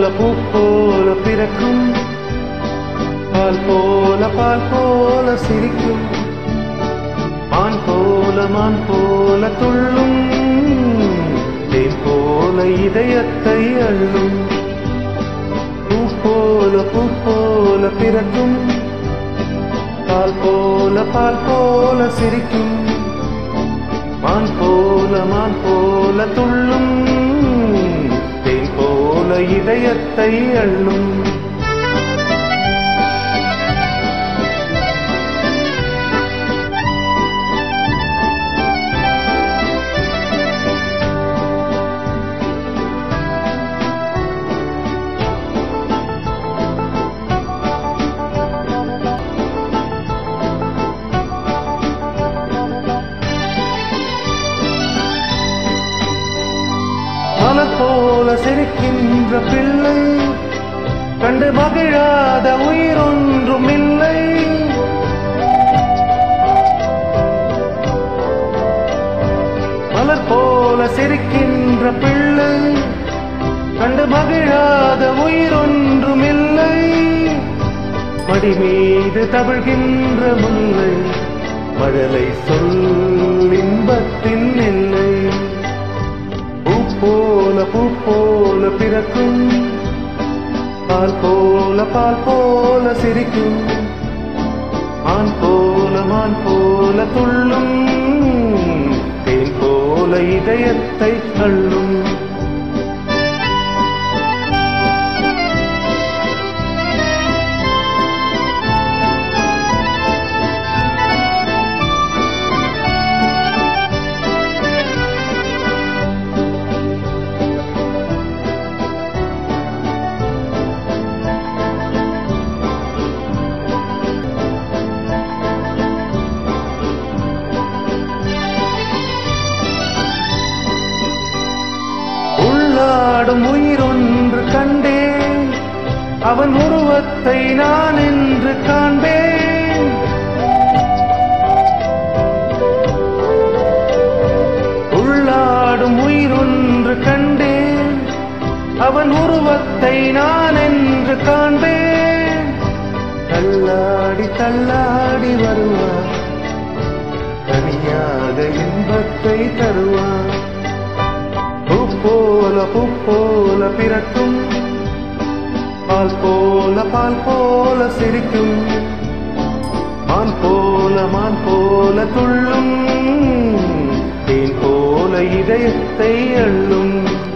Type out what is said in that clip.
பூ போல பிறக்கும் பால் போல பால் போல சிரிக்கும் மான் போல மான் போல துள்ளும் தேன் போல இதயத்தை அள்ளும் பூ போல பூ போல பிறக்கும் பால் போல பால் போல சிரிக்கும் மான் போல மான் போல துள்ளும் தேன் போல இதயத்தை அள்ளும் மலர் போல சிரிக்கின்ற பிள்ளை கண்டு மகிழாத உயிரொன்றும் இல்லை மலர் போல சிரிக்கின்ற பிள்ளை கண்டு மகிழாத உயிரொன்றும் இல்லை மடி மீது தவிழ்கின்ற முல்லை மழலை சொல் இன்பத்தின் எல்லை பூ போல பூ போல பிறக்கும் பால் போல பால் போல சிரிக்கும் மான் போல மான் போல துள்ளும் தேன் போல இதயத்தை அள்ளும் உள்ளாடும் உயிரொன்று கண்டேன் அவன் உருவத்தை நான் என்று காண்பேன் உள்ளாடும் உயிரொன்று கண்டேன் அவன் உருவத்தை நான் என்று காண்பேன் தள்ளாடி தள்ளாடி வருவான் தனியாக இன்பத்தை தருவான் பூ போல பூ போல பிறக்கும் பால் போல பால் போல சிரிக்கும் மான் போல மான் போல துள்ளும் தேன் போல இதயத்தை அள்ளும்